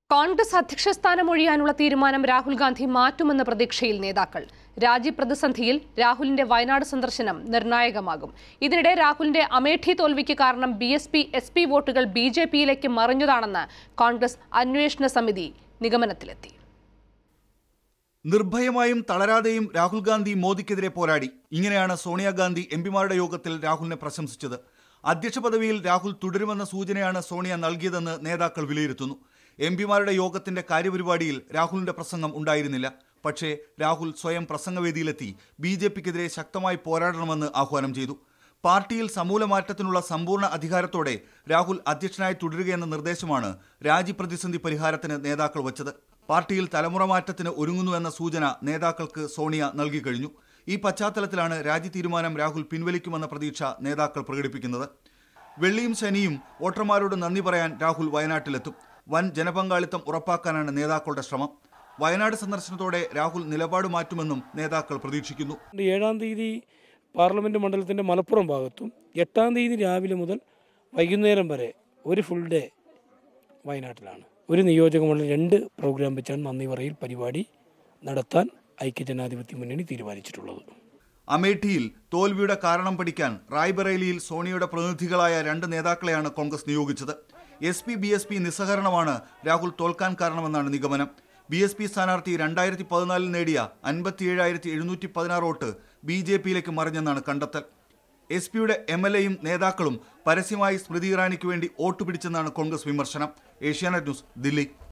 കോൺഗ്രസ് അധ്യക്ഷ സ്ഥാനം ഒഴിയാനുള്ള തീരുമാനം രാഹുൽ ഗാന്ധി മാറ്റുമെന്ന പ്രതീക്ഷയിൽ നേതാക്കൾ രാജ്യപ്രതിസന്ധിയിൽ രാഹുലിന്റെ വയനാട് സന്ദർശനം നിർണായകമാകും ഇതിനിടെ രാഹുലിന്റെ അമേഠി തോൽവിക്ക് കാരണം B S P S P വോട്ടുകൾ ബി ജെ പിയിലേക്ക് മറിഞ്ഞതാണെന്ന് കോൺഗ്രസ് അന്വേഷണ സമിതി നിഗമനത്തിലെത്തി നിർഭയമായും തളരാതെയും രാഹുൽ ഗാന്ധി മോദിക്കെതിരെ പോരാടി ഇങ്ങനെയാണ് സോണിയാഗാന്ധി എംപിമാരുടെ യോഗത്തിൽ രാഹുലിനെ പ്രശംസിച്ചത് അധ്യക്ഷ പദവിയിൽ രാഹുൽ തുടരുമെന്ന സൂചനയാണ് സോണിയ നൽകിയതെന്ന് നേതാക്കൾ വിലയിരുത്തുന്നു എംപിമാരുടെ യോഗത്തിന്റെ കാര്യപരിപാടിയിൽ രാഹുലിന്റെ പ്രസംഗം ഉണ്ടായിരുന്നില്ല പക്ഷേ രാഹുൽ സ്വയം പ്രസംഗവേദിയിലെത്തി ബി ജെ പിക്കെതിരെ ശക്തമായി പോരാടണമെന്ന് ആഹ്വാനം ചെയ്തു പാർട്ടിയിൽ സമൂല മാറ്റത്തിനുള്ള സമ്പൂർണ്ണ അധികാരത്തോടെ രാഹുൽ അധ്യക്ഷനായി തുടരുകയെന്ന നിർദ്ദേശമാണ് രാജ്യപ്രതിസന്ധി പരിഹാരത്തിന് നേതാക്കൾ വച്ചത് പാർട്ടിയിൽ തലമുറ മാറ്റത്തിന് ഒരുങ്ങുന്നു എന്ന സൂചന നേതാക്കൾക്ക് സോണിയ നൽകി കഴിഞ്ഞു ഈ പശ്ചാത്തലത്തിലാണ് രാജി തീരുമാനം രാഹുൽ പിൻവലിക്കുമെന്ന പ്രതീക്ഷ നേതാക്കൾ പ്രകടിപ്പിക്കുന്നത് വെള്ളിയും ശനിയും വോട്ടർമാരോട് നന്ദി പറയാൻ രാഹുൽ വയനാട്ടിലെത്തും വൻ ജനപങ്കാളിത്തം ഉറപ്പാക്കാനാണ് നേതാക്കളുടെ ശ്രമം വയനാട് സന്ദർശനത്തോടെ രാഹുൽ നിലപാട് മാറ്റുമെന്നും നേതാക്കൾ പ്രതീക്ഷിക്കുന്നു ഏഴാം തീയതി പാർലമെൻറ്റ് മണ്ഡലത്തിൻ്റെ മലപ്പുറം ഭാഗത്തും എട്ടാം തീയതി രാവിലെ മുതൽ വൈകുന്നേരം വരെ ഒരു ഫുൾ ഡേ വയനാട്ടിലാണ് ഒരു നിയോജക മണ്ഡലം രണ്ട് പ്രോഗ്രാം വെച്ചാണ് നന്ദി പറയൽ പരിപാടി നടത്താൻ ഐക്യജനാധിപത്യ മുന്നണി തീരുമാനിച്ചിട്ടുള്ളത് അമേഠിയിൽ തോൽവിയുടെ കാരണം പഠിക്കാൻ റായ്ബറേലിയിൽ സോണിയയുടെ പ്രതിനിധികളായ രണ്ട് നേതാക്കളെയാണ് കോൺഗ്രസ് നിയോഗിച്ചത് S P B S P നിസ്സഹകരണമാണ് രാഹുൽ തോൽക്കാൻ കാരണമെന്നാണ് നിഗമനം ബി എസ് പി സ്ഥാനാർത്ഥി രണ്ടായിരത്തി പതിനാലിൽ നേടിയ അൻപത്തിയേഴായിരത്തി എഴുന്നൂറ്റി പതിനാറ് വോട്ട് ബി ജെ പിയിലേക്ക് മറിഞ്ഞെന്നാണ് കണ്ടെത്തൽ എസ് പിയുടെ എം എൽ എയും നേതാക്കളും പരസ്യമായി സ്മൃതി ഇറാനിക്ക് വേണ്ടി വോട്ട് പിടിച്ചെന്നാണ് കോൺഗ്രസ് വിമർശനം ഏഷ്യാനെറ്റ് ന്യൂസ് ദില്ലി